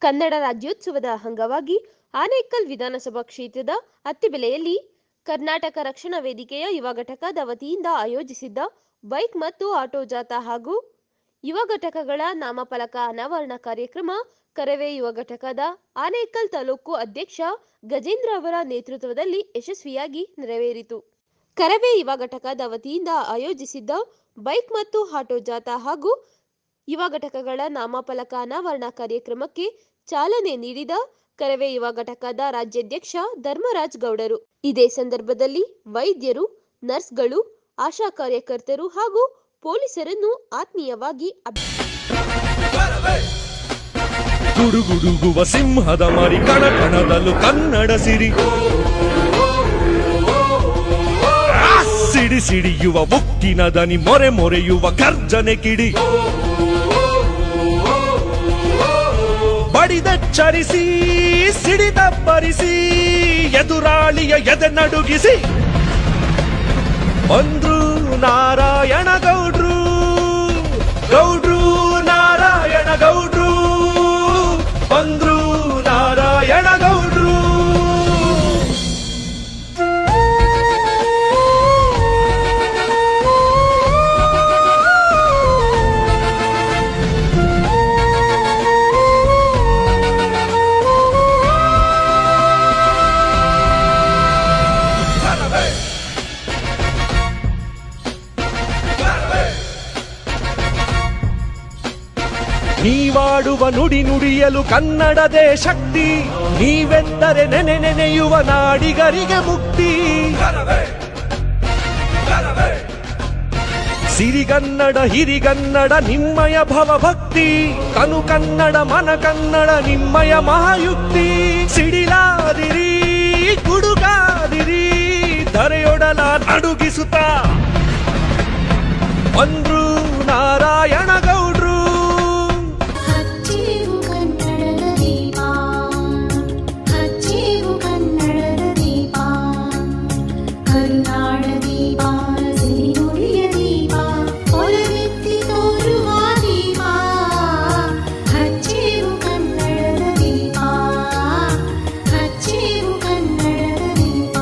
ಕನ್ನಡ ರಾಜ್ಯೋತ್ಸವದ ಅಂಗವಾಗಿ ಆನೇಕಲ್ ವಿಧಾನಸಭಾ ಕ್ಷೇತ್ರದ ಅತ್ತಿಬೆಲೆಯಲ್ಲಿ ಕರ್ನಾಟಕ ರಕ್ಷಣಾ ವೇದಿಕೆಯ ಯುವ ಘಟಕದ ವತಿಯಿಂದ ಆಯೋಜಿಸಿದ್ದ ಬೈಕ್ ಮತ್ತು ಆಟೋ ಜಾಥಾ ಹಾಗೂ ಯುವ ಘಟಕಗಳ ನಾಮಫಲಕ ಅನಾವರಣ ಕಾರ್ಯಕ್ರಮ ಕರವೇ ಯುವ ಘಟಕದ ಆನೇಕಲ್ ತಾಲೂಕು ಅಧ್ಯಕ್ಷ ಗಜೇಂದ್ರ ಅವರ ನೇತೃತ್ವದಲ್ಲಿ ಯಶಸ್ವಿಯಾಗಿ ನೆರವೇರಿತು ಕರವೇ ಯುವ ಘಟಕದ ವತಿಯಿಂದ ಆಯೋಜಿಸಿದ್ದ ಬೈಕ್ ಮತ್ತು ಆಟೋ ಜಾಥಾ ಹಾಗೂ ಯುವ ಘಟಕಗಳ ನಾಮಫಲಕ ಅನಾವರಣ ಕಾರ್ಯಕ್ರಮಕ್ಕೆ ಚಾಲನೆ ನೀಡಿದ ಕರವೇ ಯುವ ಘಟಕದ ರಾಜ್ಯಾಧ್ಯಕ್ಷ ಧರ್ಮರಾಜ್ ಗೌಡರು ಇದೇ ಸಂದರ್ಭದಲ್ಲಿ ವೈದ್ಯರು ನರ್ಸ್ಗಳು ಆಶಾ ಕಾರ್ಯಕರ್ತರು ಹಾಗೂ ಪೊಲೀಸರನ್ನು ಆತ್ಮೀಯವಾಗಿ ಅಭಿ ಗುಡುಗುಡುಗುವ ಸಿಂಹದ ಮರಿ ಕಣ ಕಣದಲ್ಲೂ ಕನ್ನಡ ಸಿರಿ ಆ ಸಿಡಿ ಸಿಡಿಯುವ ಉಕ್ಕಿನ ದನಿ ಮೊರೆ ಮೊರೆಯುವ ಗರ್ಜನೆ ಕಿಡಿ ಬಡಿದಚ್ಚರಿಸಿ ಸಿಡಿದಬ್ಬರಿಸಿ ಎದುರಾಳಿಯ ಎದೆ ನಡುಗಿಸಿ ಬಂದ್ರು ನಾರಾಯಣ ಗೌಡ್ರು ಗೌಡ್ರು ನಾರಾಯಣ ಗೌಡ್ರು ಬಂದ್ರು ನಾರಾಯಣ ಗೌಡ್ರು ನೀವಾಡುವ ನುಡಿ ನುಡಿಯಲು ಕನ್ನಡದೇ ಶಕ್ತಿ ನೀವೆಂದರೆ ನೆನೆ ನೆನೆಯುವ ನಾಡಿಗರಿಗೆ ಮುಕ್ತಿ ಸಿರಿಗನ್ನಡ ಹಿರಿಗನ್ನಡ ನಿಮ್ಮಯ ಭವ ಭಕ್ತಿ ಕನು ಕನ್ನಡ ಮನ ಕನ್ನಡ ನಿಮ್ಮಯ ಮಹಾಯುಕ್ತಿ ಸಿಡಿಲಾದಿರಿ ಗುಡುಗಾದಿರಿ ಧರೆಯೊಡಲ ನಡುಗಿಸುತ್ತ ಬಂದ್ರು ನಾರಾಯಣ ಗೌಡ್ರು ಹಚ್ಚೇವು ಕನ್ನಡದ ದೀಪ ಹಚ್ಚೇವು ಕನ್ನಡದ ದೀಪ ಕರುನಾಡ ದೀಪ ಸಿರಿನುಡಿಯ ದೀಪ ಹೊರವೆತ್ತಿ ತೋರುವ ದೀಪ ಹಚ್ಚೇವು ಕನ್ನಡದ ದೀಪ ಹಚ್ಚೇವು ಕನ್ನಡದ ದೀಪ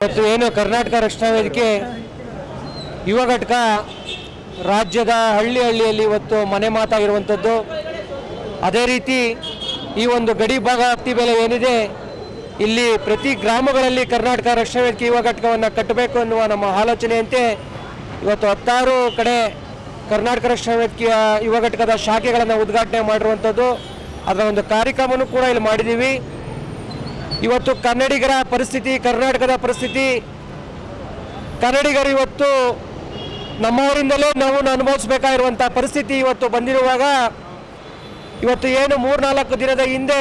ಇವತ್ತು ಏನು ಕರ್ನಾಟಕ ರಕ್ಷಣಾ ವೇದಿಕೆ ಯುವ ಘಟಕ ರಾಜ್ಯದ ಹಳ್ಳಿ ಹಳ್ಳಿಯಲ್ಲಿ ಇವತ್ತು ಮನೆ ಮಾತಾಗಿರುವಂಥದ್ದು ಅದೇ ರೀತಿ ಈ ಒಂದು ಗಡಿ ಭಾಗ ಹತ್ತಿ ಬೆಲೆ ಏನಿದೆ ಇಲ್ಲಿ ಪ್ರತಿ ಗ್ರಾಮಗಳಲ್ಲಿ ಕರ್ನಾಟಕ ರಕ್ಷಣಾ ವೇದಿಕೆ ಯುವ ಘಟಕವನ್ನು ಕಟ್ಟಬೇಕು ಅನ್ನುವ ನಮ್ಮ ಆಲೋಚನೆಯಂತೆ ಇವತ್ತು ಹತ್ತಾರು ಕಡೆ ಕರ್ನಾಟಕ ರಕ್ಷಣಾ ವೇದಿಕೆಯ ಯುವ ಘಟಕದ ಶಾಖೆಗಳನ್ನು ಉದ್ಘಾಟನೆ ಮಾಡಿರುವಂಥದ್ದು ಅದರ ಒಂದು ಕಾರ್ಯಕ್ರಮನೂ ಕೂಡ ಇಲ್ಲಿ ಮಾಡಿದ್ದೀವಿ ಇವತ್ತು ಕನ್ನಡಿಗರ ಪರಿಸ್ಥಿತಿ ಕರ್ನಾಟಕದ ಪರಿಸ್ಥಿತಿ ಕನ್ನಡಿಗರು ಇವತ್ತು ನಮ್ಮವರಿಂದಲೇ ನಾವು ಅನುಭವಿಸಬೇಕಾಗಿರುವಂಥ ಪರಿಸ್ಥಿತಿ ಇವತ್ತು ಬಂದಿರುವಾಗ ಇವತ್ತು ಏನು ಮೂರ್ನಾಲ್ಕು ದಿನದ ಹಿಂದೆ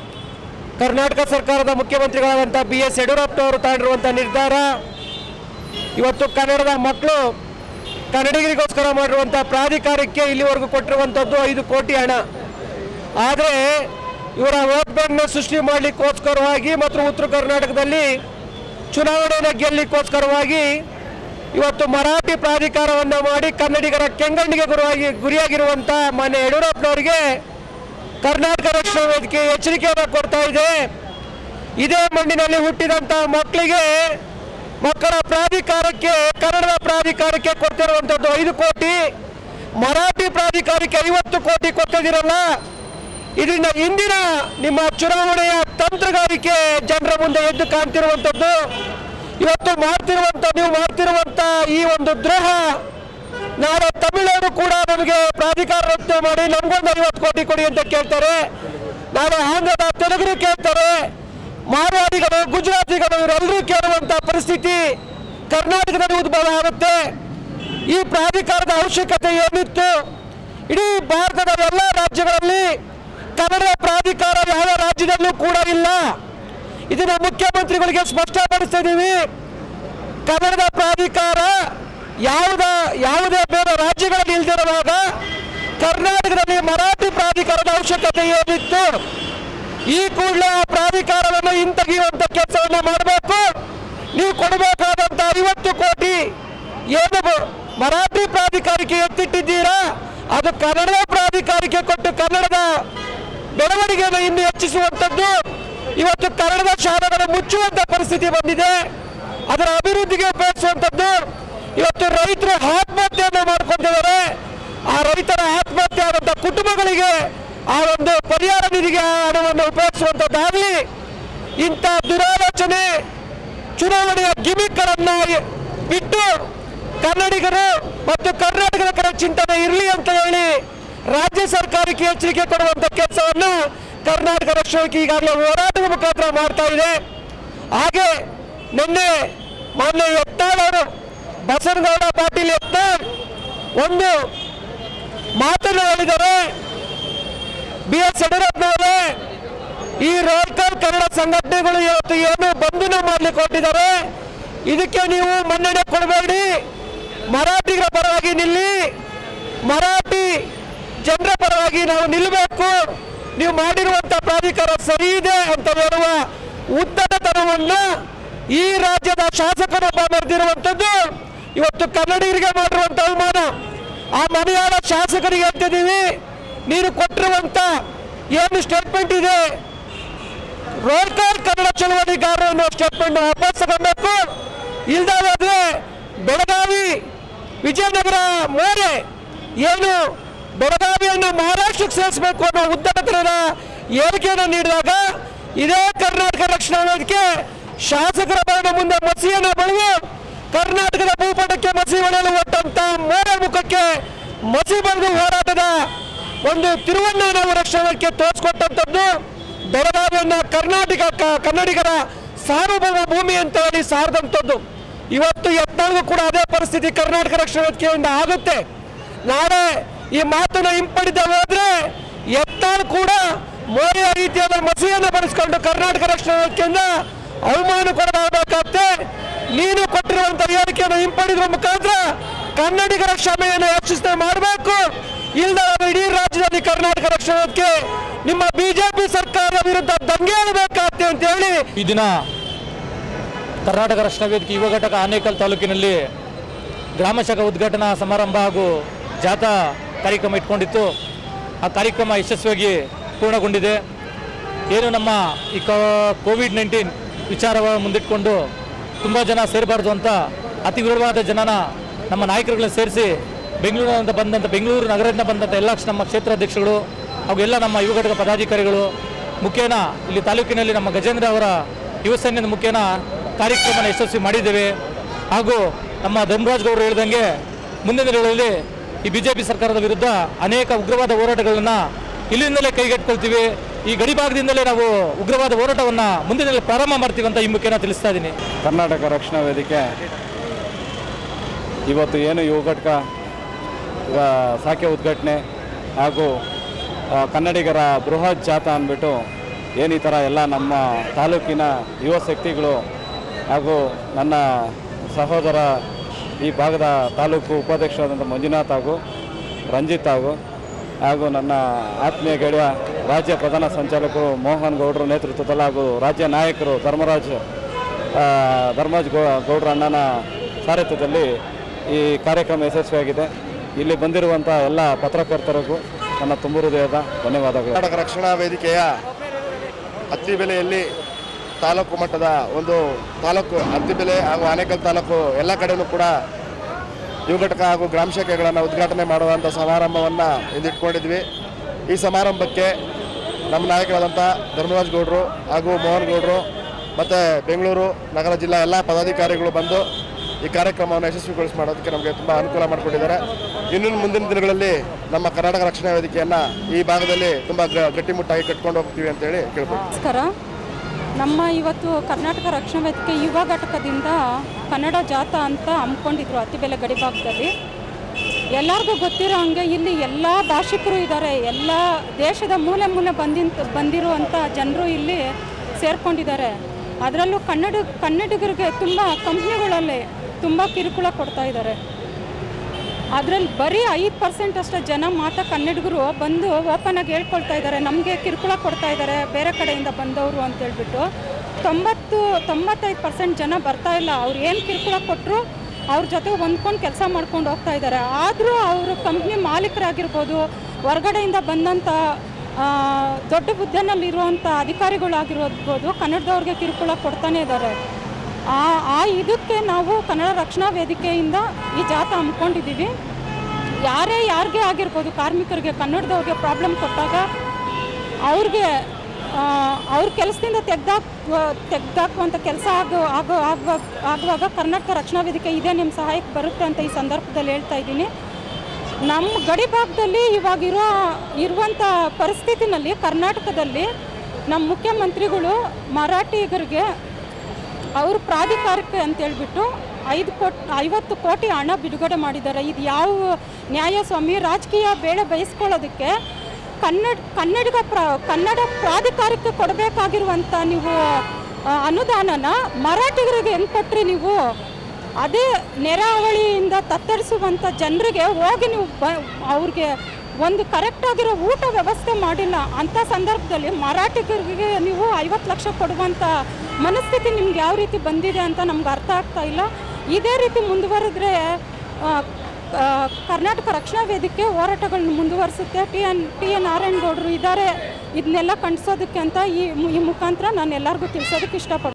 ಕರ್ನಾಟಕ ಸರ್ಕಾರದ ಮುಖ್ಯಮಂತ್ರಿಗಳಾದಂಥ ಬಿ ಎಸ್ ಯಡಿಯೂರಪ್ಪನವರು ತಗೊಂಡಿರುವಂಥ ನಿರ್ಧಾರ ಇವತ್ತು ಕನ್ನಡದ ಮಕ್ಕಳು ಕನ್ನಡಿಗರಿಗೋಸ್ಕರ ಮಾಡಿರುವಂಥ ಪ್ರಾಧಿಕಾರಕ್ಕೆ ಇಲ್ಲಿವರೆಗೂ ಕೊಟ್ಟಿರುವಂಥದ್ದು ಐದು ಕೋಟಿ ಹಣ ಆದರೆ ಇವರ ವೋಟ್ ಬ್ಯಾಂಕ್ನ ಸೃಷ್ಟಿ ಮಾಡಲಿಕ್ಕೋಸ್ಕರವಾಗಿ ಮತ್ತು ಉತ್ತರ ಕರ್ನಾಟಕದಲ್ಲಿ ಚುನಾವಣೆಯನ್ನು ಗೆಲ್ಲಲಿಕ್ಕೋಸ್ಕರವಾಗಿ ಇವತ್ತು ಮರಾಠಿ ಪ್ರಾಧಿಕಾರವನ್ನು ಮಾಡಿ ಕನ್ನಡಿಗರ ಕೆಂಗಣ್ಣಿಗೆ ಗುರುವಾಗಿ ಗುರಿಯಾಗಿರುವಂಥ ಮಾನ್ಯ ಯಡಿಯೂರಪ್ಪನವರಿಗೆ ಕರ್ನಾಟಕ ರಕ್ಷಣಾ ವೇದಿಕೆ ಎಚ್ಚರಿಕೆಯನ್ನು ಕೊಡ್ತಾ ಇದೆ ಇದೇ ಮಣ್ಣಿನಲ್ಲಿ ಹುಟ್ಟಿದಂಥ ಮಕ್ಕಳಿಗೆ ಮಕ್ಕಳ ಪ್ರಾಧಿಕಾರಕ್ಕೆ ಕನ್ನಡದ ಪ್ರಾಧಿಕಾರಕ್ಕೆ ಕೊಡ್ತಿರುವಂಥದ್ದು ಐದು ಕೋಟಿ ಮರಾಠಿ ಪ್ರಾಧಿಕಾರಕ್ಕೆ ಐವತ್ತು ಕೋಟಿ ಕೊಟ್ಟಿದ್ದೀರಲ್ಲ ಇದರಿಂದ ಇಂದಿನ ನಿಮ್ಮ ಚುನಾವಣೆಯ ತಂತ್ರಗಾರಿಕೆ ಜನರ ಮುಂದೆ ಎದ್ದು ಕಾಣ್ತಿರುವಂಥದ್ದು ಇವತ್ತು ಮಾಡ್ತಿರುವಂಥ ನೀವು ಮಾಡ್ತಿರುವಂಥ ಈ ಒಂದು ದ್ರೋಹ ನಾಳೆ ತಮಿಳರು ಕೂಡ ನಮಗೆ ಪ್ರಾಧಿಕಾರ ರಚನೆ ಮಾಡಿ ನಮಗೊಂದು ಐವತ್ತು ಕೋಟಿ ಕೊಡಿ ಅಂತ ಕೇಳ್ತಾರೆ ನಾಳೆ ಆಂಧ್ರದ ತೆಲುಗರು ಕೇಳ್ತಾರೆ ಮಾರ್ವಾಡಿಗಳು ಗುಜರಾತಿಗಳು ಇವರೆಲ್ಲರೂ ಕೇಳುವಂಥ ಪರಿಸ್ಥಿತಿ ಕರ್ನಾಟಕದಲ್ಲಿ ಉದ್ಭವ ಆಗುತ್ತೆ ಈ ಪ್ರಾಧಿಕಾರದ ಅವಶ್ಯಕತೆ ಏನಿತ್ತು ಇಡೀ ಭಾರತದ ಎಲ್ಲ ರಾಜ್ಯಗಳಲ್ಲಿ ಕನ್ನಡ ಪ್ರಾಧಿಕಾರ ಯಾವ ರಾಜ್ಯದಲ್ಲೂ ಕೂಡ ಇಲ್ಲ ಇದನ್ನ ಮುಖ್ಯಮಂತ್ರಿಗಳಿಗೆ ಸ್ಪಷ್ಟಪಡಿಸ್ತಾ ಇದ್ದೀವಿ ಕನ್ನಡದ ಪ್ರಾಧಿಕಾರ ಯಾವುದ ಯಾವುದೇ ಬೇರೆ ರಾಜ್ಯಗಳಲ್ಲಿ ಇಲ್ದಿರುವಾಗ ಕರ್ನಾಟಕದಲ್ಲಿ ಮರಾಠಿ ಪ್ರಾಧಿಕಾರದ ಅವಶ್ಯಕತೆ ಏನಿತ್ತು ಈ ಕೂಡಲೇ ಆ ಪ್ರಾಧಿಕಾರವನ್ನು ಹಿಂತೆಗೆಯುವಂತ ಕೆಲಸವನ್ನು ಮಾಡಬೇಕು ನೀವು ಕೊಡಬೇಕಾದಂತ ಐವತ್ತು ಕೋಟಿ ಏನು ಬ- ಮರಾಠಿ ಪ್ರಾಧಿಕಾರಕ್ಕೆ ಎತ್ತಿಟ್ಟಿದ್ದೀರಾ ಅದು ಕನ್ನಡದ ಪ್ರಾಧಿಕಾರಕ್ಕೆ ಕೊಟ್ಟು ಕನ್ನಡದ ಬೆಳವಣಿಗೆಯನ್ನು ಇನ್ನು ಹೆಚ್ಚಿಸುವಂಥದ್ದು ಇವತ್ತು ಕನ್ನಡದ ಶಾಲೆಗಳು ಮುಚ್ಚುವಂತ ಪರಿಸ್ಥಿತಿ ಬಂದಿದೆ ಅದರ ಅಭಿವೃದ್ಧಿಗೆ ಉಪಯೋಗಿಸುವಂಥದ್ದು ಇವತ್ತು ರೈತರು ಆತ್ಮಹತ್ಯೆಯನ್ನು ಮಾಡ್ಕೊಂಡಿದ್ದಾರೆ ಆ ರೈತರ ಆತ್ಮಹತ್ಯೆ ಆದಂಥ ಕುಟುಂಬಗಳಿಗೆ ಆ ಒಂದು ಪರಿಹಾರ ನಿಧಿಗೆ ಆ ಹಣವನ್ನು ಉಪಯೋಗಿಸುವಂಥದ್ದಾಗಲಿ ಇಂಥ ದುರಾಲೋಚನೆ ಚುನಾವಣೆಯ ಗಿಮಿಕ್ಗಳನ್ನ ಬಿಟ್ಟು ಕನ್ನಡಿಗರು ಮತ್ತು ಕರ್ನಾಟಕದ ಕಡೆ ಚಿಂತನೆ ಇರಲಿ ಅಂತ ಹೇಳಿ ರಾಜ್ಯ ಸರ್ಕಾರಕ್ಕೆ ಎಚ್ಚರಿಕೆ ಕೊಡುವಂತ ಕೆಲಸವನ್ನು ಕರ್ನಾಟಕ ರಕ್ಷಣೆಗೆ ಈಗಾಗಲೇ ಹೋರಾಟದ ಮುಖಾಂತರ ಮಾಡ್ತಾ ಇದೆ ಹಾಗೆ ನಿನ್ನೆ ಮಾನ್ಯ ಯತ್ನಾಳ್ ಅವರು ಬಸನಗೌಡ ಪಾಟೀಲ್ ಯತ್ನಾಳ್ ಒಂದು ಮಾತನ್ನು ಹೇಳಿದ್ದಾರೆ ಬಿ ಎಸ್ ಯಡಿಯೂರಪ್ಪನವರೇ ಈ ರೋಲ್ಕರ್ ಕನ್ನಡ ಸಂಘಟನೆಗಳು ಇವತ್ತು ಏನು ಬಂಧನ ಮಾಡ್ಲಿಕ್ಕೆ ಹೊರಟಿದ್ದಾರೆ ಇದಕ್ಕೆ ನೀವು ಮನ್ನಣೆ ಕೊಡಬೇಡಿ ಮರಾಠಿಗರ ಪರವಾಗಿ ನಿಲ್ಲಿ ಮರಾಠಿ ಜನರ ಪರವಾಗಿ ನಾವು ನಿಲ್ಲಬೇಕು ನೀವು ಮಾಡಿರುವಂತ ಪ್ರಾಧಿಕಾರ ಸರಿ ಇದೆ ಅಂತ ಹೇಳುವ ಉದ್ದಟತನವನ್ನ ಈ ರಾಜ್ಯದ ಶಾಸಕರೊಬ್ಬ ಮೆರೆದಿರುವಂಥದ್ದು ಇವತ್ತು ಕನ್ನಡಿಗರಿಗೆ ಮಾಡಿರುವಂತ ಅವಮಾನ ಆ ಮನೆಯಾಳ ಶಾಸಕರಿಗೆ ಹೇಳ್ತಿದ್ದೀವಿ ನೀನು ಕೊಟ್ಟಿರುವಂತ ಏನು ಸ್ಟೇಟ್ಮೆಂಟ್ ಇದೆ ರೋಡ್ಕಾರ್ ಕನ್ನಡ ಚಳವಳಿಗಾರರು ಅನ್ನೋ ಸ್ಟೇಟ್ಮೆಂಟ್ ವಾಪಸ್ ತಗೊಳ್ಬೇಕು ಇಲ್ದಾದ್ರೆ ಬೆಳಗಾವಿ ವಿಜಯನಗರ ಮೋರೆ ಏನು ಬೆಳಗಾವಿಯನ್ನು ಮಹಾರಾಷ್ಟ್ರಕ್ಕೆ ಸೇರಿಸಬೇಕು ಅನ್ನೋ ಉದ್ದಟತನದ ಹೇಳಿಕೆಯನ್ನು ನೀಡಿದಾಗ ಇದೇ ಕರ್ನಾಟಕ ರಕ್ಷಣಾ ವೇದಿಕೆ ಶಾಸಕರ ಭವನ ಮುಂದೆ ಮಸಿಯನ್ನು ಬೆಳೆದು ಕರ್ನಾಟಕದ ಭೂಪಟಕ್ಕೆ ಮಸಿ ಹೊಡೆಯಲು ಹೊಟ್ಟಂತ ಮೋರೆ ಮುಖಕ್ಕೆ ಮಸಿ ಬರೆದು ಹೋರಾಟದ ಒಂದು ತಿರುವನ್ನ ನಾವು ರಕ್ಷಣಾ ವೇದಿಕೆ ತೋರಿಸ್ಕೊಟ್ಟಂಥದ್ದು ಬೆಳಗಾವಿಯನ್ನ ಕರ್ನಾಟಕ ಕ- ಕನ್ನಡಿಗರ ಸಾರ್ವಭೌಮ ಭೂಮಿ ಅಂತ ಹೇಳಿ ಸಾರದಂಥದ್ದು ಇವತ್ತು ಯತ್ನಾಳ್ಗೂ ಕೂಡ ಅದೇ ಪರಿಸ್ಥಿತಿ ಕರ್ನಾಟಕ ರಕ್ಷಣಾ ವೇದಿಕೆಯಿಂದ ಆಗುತ್ತೆ ನಾಳೆ ಈ ಮಾತನ್ನ ಹಿಂಪಡಿದ ಹೋದ್ರೆ ಯತ್ನಾಳ್ ಕೂಡ ಮೋರೆಯ ರೀತಿಯಾದ ಮಸಿಯನ್ನು ಬರೆಸ್ಕೊಂಡು ಕರ್ನಾಟಕ ರಕ್ಷಣಾ ವೇದಿಕೆಯಿಂದ ಅವಮಾನ ಕೊಡಬೇಕಾಗುತ್ತೆ ನೀನು ಕೊಟ್ಟಿರುವಂತ ಹೇಳಿಕೆಯನ್ನು ಹಿಂಪಡೆದ್ರ ಮುಖಾಂತರ ಕನ್ನಡಿಗರ ಕ್ಷಮೆಯನ್ನು ಹೆಚ್ಚಿಸದೆ ಮಾಡಬೇಕು ಇಲ್ಲದ ಇಡೀ ರಾಜ್ಯದಲ್ಲಿ ಕರ್ನಾಟಕ ರಕ್ಷಣಾ ವೇದಿಕೆ ನಿಮ್ಮ ಬಿಜೆಪಿ ಸರ್ಕಾರದ ವಿರುದ್ಧ ದಂಗೆ ಏಳಬೇಕಾಗ್ತದೆ ಅಂತ ಹೇಳಿ ಈ ದಿನ ಕರ್ನಾಟಕ ರಕ್ಷಣಾ ವೇದಿಕೆ ಯುವ ಘಟಕ ಆನೇಕಲ್ ತಾಲೂಕಿನಲ್ಲಿ ಗ್ರಾಮ ಶಾಖಾ ಉದ್ಘಾಟನಾ ಸಮಾರಂಭ ಹಾಗೂ ಜಾಥಾ ಕಾರ್ಯಕ್ರಮ ಇಟ್ಕೊಂಡಿತ್ತು ಆ ಕಾರ್ಯಕ್ರಮ ಯಶಸ್ವಿಯಾಗಿ ಪೂರ್ಣಗೊಂಡಿದೆ ಏನು ನಮ್ಮ ಈ ಕೋವಿಡ್ ನೈನ್ಟೀನ್ ವಿಚಾರವನ್ನು ಮುಂದಿಟ್ಕೊಂಡು ತುಂಬ ಜನ ಸೇರಬಾರ್ದು ಅಂತ ಅತಿ ವಿರೋಧವಾದ ಜನನ ನಮ್ಮ ನಾಯಕರುಗಳನ್ನ ಸೇರಿಸಿ ಬೆಂಗಳೂರಿನಿಂದ ಬಂದಂಥ ಬೆಂಗಳೂರು ನಗರದಿಂದ ಬಂದಂಥ ಎಲ್ಲ ನಮ್ಮ ಕ್ಷೇತ್ರಾಧ್ಯಕ್ಷಗಳು ಹಾಗೂ ಎಲ್ಲ ನಮ್ಮ ಯುವ ಘಟಕ ಪದಾಧಿಕಾರಿಗಳು ಮುಖೇನ ಇಲ್ಲಿ ತಾಲೂಕಿನಲ್ಲಿ ನಮ್ಮ ಗಜೇಂದ್ರ ಅವರ ಯುವ ಸೈನ್ಯದ ಮುಖೇನ ಕಾರ್ಯಕ್ರಮನ ಯಶಸ್ವಿ ಮಾಡಿದ್ದೇವೆ ಹಾಗೂ ನಮ್ಮ ಧರ್ಮರಾಜ್ ಗೌಡರು ಹೇಳಿದಂಗೆ ಮುಂದಿನ ದಿನಗಳಲ್ಲಿ ಈ ಬಿಜೆಪಿ ಸರ್ಕಾರದ ವಿರುದ್ಧ ಅನೇಕ ಉಗ್ರವಾದ ಹೋರಾಟಗಳನ್ನು ಇಲ್ಲಿಂದಲೇ ಕೈಗೆಟ್ಕೊಳ್ತೀವಿ ಈ ಗಡಿ ಭಾಗದಿಂದಲೇ ನಾವು ಉಗ್ರವಾದ ಹೋರಾಟವನ್ನು ಮುಂದಿನ ದಿನಗಳಲ್ಲಿ ಪ್ರಾರಂಭ ಮಾಡ್ತೀವಿ ಅಂತ ಈ ಮುಖೇನ ತಿಳಿಸ್ತಾ ಇದ್ದೀನಿ ಕರ್ನಾಟಕ ರಕ್ಷಣಾ ವೇದಿಕೆ ಇವತ್ತು ಏನು ಯುವ ಘಟಕ ಈಗ ಸಾಕೆ ಉದ್ಘಾಟನೆ ಹಾಗೂ ಆ, ಕನ್ನಡಿಗರ ಬೃಹತ್ ಜಾಥಾ ಅಂದ್ಬಿಟ್ಟು ಏನು ಈ ಥರ ಎಲ್ಲ ನಮ್ಮ ತಾಲೂಕಿನ ಯುವ ಶಕ್ತಿಗಳು ಹಾಗೂ ನನ್ನ ಸಹೋದರ ಈ ಭಾಗದ ತಾಲೂಕು ಉಪಾಧ್ಯಕ್ಷರಾದಂಥ ಮಂಜುನಾಥ್ ಹಾಗೂ ರಂಜಿತ್ ಹಾಗೂ ಹಾಗೂ ನನ್ನ ಆತ್ಮೀಯ ಗೆಳೆಯ ರಾಜ್ಯ ಪ್ರಧಾನ ಸಂಚಾಲಕರು ಮೋಹನ್ ಗೌಡರು ನೇತೃತ್ವದಲ್ಲಿ ಹಾಗೂ ರಾಜ್ಯ ನಾಯಕರು ಧರ್ಮರಾಜ್ ಆ, ಧರ್ಮರಾಜ್ ಗೌ ಗೌಡ್ರ ಅಣ್ಣನ ಸಾರಥ್ಯದಲ್ಲಿ ಈ ಕಾರ್ಯಕ್ರಮ ಯಶಸ್ವಿಯಾಗಿದೆ ಇಲ್ಲಿ ಬಂದಿರುವಂಥ ಎಲ್ಲ ಪತ್ರಕರ್ತರಿಗೂ ನನ್ನ ತುಂಬ ಹೃದಯದ ಧನ್ಯವಾದಗಳು ಕರ್ನಾಟಕ ರಕ್ಷಣಾ ವೇದಿಕೆಯ ಅತ್ತಿಬೆಲೆಯಲ್ಲಿ ತಾಲೂಕು ಮಟ್ಟದ ಒಂದು ತಾಲೂಕು ಅತ್ತಿಬೆಲೆ ಹಾಗೂ ಆನೇಕಲ್ ತಾಲೂಕು ಎಲ್ಲ ಕಡೆಯೂ ಕೂಡ ಯುವ ಘಟಕ ಹಾಗೂ ಗ್ರಾಮ ಶಾಖೆಗಳನ್ನು ಉದ್ಘಾಟನೆ ಮಾಡುವಂಥ ಸಮಾರಂಭವನ್ನು ಇಂದಿಟ್ಕೊಂಡಿದ್ವಿ ಈ ಸಮಾರಂಭಕ್ಕೆ ನಮ್ಮ ನಾಯಕರಾದಂಥ ಧರ್ಮರಾಜ್ ಗೌಡರು ಹಾಗೂ ಮೋಹನ್ ಗೌಡರು ಮತ್ತು ಬೆಂಗಳೂರು ನಗರ ಜಿಲ್ಲಾ ಎಲ್ಲ ಪದಾಧಿಕಾರಿಗಳು ಬಂದು ಈ ಕಾರ್ಯಕ್ರಮವನ್ನು ಯಶಸ್ವಿಗೊಳಿಸಿ ಮಾಡೋದಕ್ಕೆ ನಮಗೆ ತುಂಬ ಅನುಕೂಲ ಮಾಡಿಕೊಟ್ಟಿದ್ದಾರೆ ಇನ್ನು ಮುಂದಿನ ದಿನಗಳಲ್ಲಿ ನಮ್ಮ ಕರ್ನಾಟಕ ರಕ್ಷಣಾ ವೇದಿಕೆಯನ್ನು ಈ ಭಾಗದಲ್ಲಿ ತುಂಬ ಗ- ಗಟ್ಟಿಮುಟ್ಟಾಗಿ ಕಟ್ಕೊಂಡು ಹೋಗ್ತೀವಿ ಅಂತೇಳಿ ಕೇಳ್ಬೋದು ನಮಸ್ಕಾರ ನಮ್ಮ ಇವತ್ತು ಕರ್ನಾಟಕ ರಕ್ಷಣಾ ವೇದಿಕೆ ಯುವ ಘಟಕದಿಂದ ಕನ್ನಡ ಜಾಥಾ ಅಂತ ಹಮ್ಮಿಕೊಂಡಿದ್ರು ಅತಿಬೆಲೆ ಗಡಿ ಭಾಗದಲ್ಲಿ ಎಲ್ಲರಿಗೂ ಗೊತ್ತಿರೋ ಹಂಗೆ ಇಲ್ಲಿ ಎಲ್ಲ ಭಾಷಿಕರು ಇದ್ದಾರೆ ಎಲ್ಲ ದೇಶದ ಮೂಲೆ ಮೂಲೆ ಬಂದಿಂತ ಬಂದಿರುವಂಥ ಜನರು ಇಲ್ಲಿ ಸೇರ್ಕೊಂಡಿದ್ದಾರೆ ಅದರಲ್ಲೂ ಕನ್ನಡ ಕನ್ನಡಿಗರಿಗೆ ತುಂಬ ಕಂಪ್ನಿಗಳಲ್ಲಿ ತುಂಬ ಕಿರುಕುಳ ಕೊಡ್ತಾ ಇದ್ದಾರೆ ಅದರಲ್ಲಿ ಬರೀ ಐದು ಪರ್ಸೆಂಟ್ ಅಷ್ಟು ಜನ ಮಾತ್ರ ಕನ್ನಡಿಗರು ಬಂದು ಓಪನ್ ಆಗಿ ಹೇಳ್ಕೊಳ್ತಾ ಇದ್ದಾರೆ ನಮಗೆ ಕಿರುಕುಳ ಕೊಡ್ತಾ ಇದ್ದಾರೆ ಬೇರೆ ಕಡೆಯಿಂದ ಬಂದವರು ಅಂತ ಹೇಳ್ಬಿಟ್ಟು ತೊಂಬತ್ತು ತೊಂಬತ್ತೈದು ಪರ್ಸೆಂಟ್ ಜನ ಬರ್ತಾ ಇಲ್ಲ ಅವ್ರು ಏನು ಕಿರುಕುಳ ಕೊಟ್ಟರು ಅವ್ರ ಜೊತೆ ಹೊಂದ್ಕೊಂಡು ಕೆಲಸ ಮಾಡ್ಕೊಂಡು ಹೋಗ್ತಾ ಇದ್ದಾರೆ ಆದರೂ ಅವರು ಕಂಪ್ನಿ ಮಾಲೀಕರಾಗಿರ್ಬೋದು ಹೊರಗಡೆಯಿಂದ ಬಂದಂಥ ಆ, ದೊಡ್ಡ ಹುದ್ದೆನಲ್ಲಿರುವಂಥ ಅಧಿಕಾರಿಗಳಾಗಿರ್ಬೋದು ಕನ್ನಡದವ್ರಿಗೆ ಕಿರುಕುಳ ಕೊಡ್ತಾನೆ ಇದ್ದಾರೆ ಆ ಆ ಇದಕ್ಕೆ ನಾವು ಕನ್ನಡ ರಕ್ಷಣಾ ವೇದಿಕೆಯಿಂದ ಈ ಜಾಥಾ ಹಮ್ಮಿಕೊಂಡಿದ್ದೀವಿ ಯಾರೇ ಯಾರಿಗೆ ಆಗಿರ್ಬೋದು ಕಾರ್ಮಿಕರಿಗೆ ಕನ್ನಡದವ್ರಿಗೆ ಪ್ರಾಬ್ಲಮ್ ಕೊಟ್ಟಾಗ ಅವ್ರಿಗೆ ಆ, ಅವ್ರ ಕೆಲಸದಿಂದ ತೆಗ್ದಾಕ್ ತೆಗ್ದಾಕುವಂಥ ಕೆಲಸ ಆಗೋ ಆಗೋ ಆಗುವಾಗ ಆಗುವಾಗ ಕರ್ನಾಟಕ ರಕ್ಷಣಾ ವೇದಿಕೆ ಇದೇ ನಿಮ್ಮ ಸಹಾಯಕ್ಕೆ ಬರುತ್ತೆ ಅಂತ ಈ ಸಂದರ್ಭದಲ್ಲಿ ಹೇಳ್ತಾ ಇದ್ದೀನಿ ನಮ್ಮ ಗಡಿ ಭಾಗದಲ್ಲಿ ಇವಾಗಿರೋ ಇರುವಂಥ ಪರಿಸ್ಥಿತಿನಲ್ಲಿ ಕರ್ನಾಟಕದಲ್ಲಿ ನಮ್ಮ ಮುಖ್ಯಮಂತ್ರಿಗಳು ಮರಾಠಿಗರಿಗೆ ಅವರು ಪ್ರಾಧಿಕಾರಕ್ಕೆ ಅಂತ ಹೇಳ್ಬಿಟ್ಟು ಐದು ಕೋಟಿ ಐವತ್ತು ಕೋಟಿ ಹಣ ಬಿಡುಗಡೆ ಮಾಡಿದ್ದಾರೆ ಇದು ಯಾವ ನ್ಯಾಯ ಸ್ವಾಮಿ ರಾಜಕೀಯ ಬೇಳೆ ಬಯಸ್ಕೊಳ್ಳೋದಕ್ಕೆ ಕನ್ನಡ ಕನ್ನಡಿಗ ಪ್ರ ಕನ್ನಡ ಪ್ರಾಧಿಕಾರಕ್ಕೆ ಕೊಡಬೇಕಾಗಿರುವಂಥ ನೀವು ಆ, ಅನುದಾನನ ಮರಾಠಿಗರಿಗೆ ಹೆಂಗೆ ಕೊಟ್ರಿ ನೀವು ಅದೇ ನೆರಾವಳಿಯಿಂದ ತತ್ತರಿಸುವಂಥ ಜನರಿಗೆ ಹೋಗಿ ನೀವು ಬ ಅವ್ರಿಗೆ ಒಂದು ಕರೆಕ್ಟ್ ಆಗಿರೋ ಊಟ ವ್ಯವಸ್ಥೆ ಮಾಡಿಲ್ಲ ಅಂಥ ಸಂದರ್ಭದಲ್ಲಿ ಮರಾಠಿಗರಿಗೆ ನೀವು ಐವತ್ತು ಲಕ್ಷ ಕೊಡುವಂಥ ಮನಸ್ಥಿತಿ ನಿಮ್ಗೆ ಯಾವ ರೀತಿ ಬಂದಿದೆ ಅಂತ ನಮ್ಗೆ ಅರ್ಥ ಆಗ್ತಾ ಇಲ್ಲ ಇದೇ ರೀತಿ ಮುಂದುವರೆದ್ರೆ ಆ, ಆ, ಕರ್ನಾಟಕ ರಕ್ಷಣಾ ವೇದಿಕೆ ಹೋರಾಟಗಳನ್ನ ಮುಂದುವರಿಸುತ್ತೆ ಟಿ ಎನ್ ಟಿ ಎನ್ ನಾರಾಯಣಗೌಡರು ಇದ್ದಾರೆ ಇದನ್ನೆಲ್ಲ ಕಣಿಸೋದಕ್ಕೆ ಅಂತ ಈ ಮು- ಈ ಮುಖಾಂತರ ನಾನು ಎಲ್ಲರಿಗೂ ತಿಳಿಸೋದಕ್ಕೆ ಇಷ್ಟಪಡ್ತೀನಿ